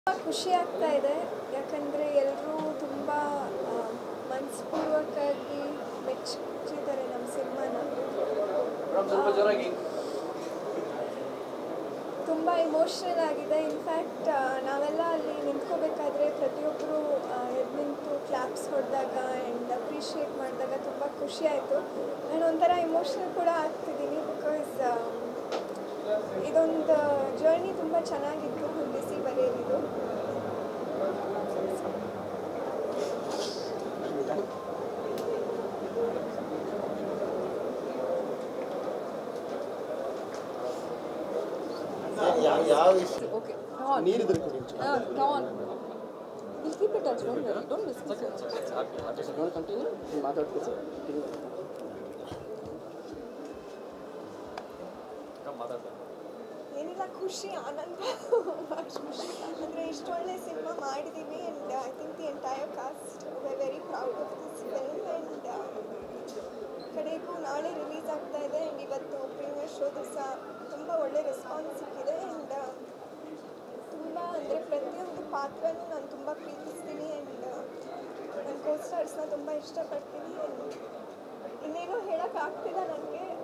ಖುಷಿ ಆಗ್ತಾ ಇದೆ ಯಾಕಂದರೆ ಎಲ್ಲರೂ ತುಂಬ ಮನಸ್ಪೂರ್ವಕವಾಗಿ ಮೆಚ್ಚಿದ್ದಾರೆ ನಮ್ಮ ಸಿನಿಮಾನ ತುಂಬ ಇಮೋಷ್ನಲ್ ಆಗಿದೆ ಇನ್ಫ್ಯಾಕ್ಟ್ ನಾವೆಲ್ಲ ಅಲ್ಲಿ ನಿಂತ್ಕೋಬೇಕಾದ್ರೆ ಪ್ರತಿಯೊಬ್ಬರು ಎದ್ದು ನಿಂತು ಕ್ಲಾಪ್ಸ್ ಹೊಡೆದಾಗ ಆ್ಯಂಡ್ ಅಪ್ರಿಷಿಯೇಟ್ ಮಾಡಿದಾಗ ತುಂಬ ಖುಷಿ ಆಯಿತು ನಾನು ಒಂಥರ ಇಮೋಷ್ನಲ್ ಕೂಡ ಆಗ್ತಿದ್ದೀನಿ ಬಿಕಾಸ್ ಇದೊಂದು ಜರ್ನಿ ತುಂಬ ಚೆನ್ನಾಗಿತ್ತು ಹೊಂದಿಸಿ ಬರೆಯೋದಿದು ಯಾವ ಯಾವ ಇಷ್ಟ Okay, come on. ನೀರಿದ್ರೆ ಕೊಡಿ Uh, come on. We'll keep it touch. Don't worry. Don't listen so much. Continue ಮಾತಾಡ್ತೀವಿ ಸರ್ ಏನಿಲ್ಲ ಖುಷಿ ಆನಂದ ಅಷ್ಟು ಖುಷಿ ಅಂದರೆ ಇಷ್ಟು ಒಳ್ಳೆ ಸಿನಿಮಾ ಮಾಡಿದ್ದೀವಿ and I think the entire cast we very proud of this film and ಕಡೆಗೂ ನಾಳೆ ರಿಲೀಸ್ ಆಗ್ತಾ ಇದೆ ಆ್ಯಂಡ್ ಇವತ್ತು ಪ್ರೀಮಿಯರ್ ಶೋ ದಿವಸ ತುಂಬ ಒಳ್ಳೆ ರೆಸ್ಪಾನ್ಸ್ ಸಿಕ್ಕಿದೆ ಆ್ಯಂಡ್ ತುಂಬ ಅಂದರೆ ಪ್ರತಿಯೊಂದು ಪಾತ್ರನೂ ನಾನು ತುಂಬ ಪ್ರೀತಿಸ್ತೀನಿ ಆ್ಯಂಡ್ ನನ್ನ ಕೋಸ್ಟಾರ್ಸ್ನ ತುಂಬ ಇಷ್ಟಪಡ್ತೀನಿ ಆ್ಯಂಡ್ ಇನ್ನೇನು ಹೇಳೋಕ್ಕಾಗ್ತಿಲ್ಲ ನನಗೆ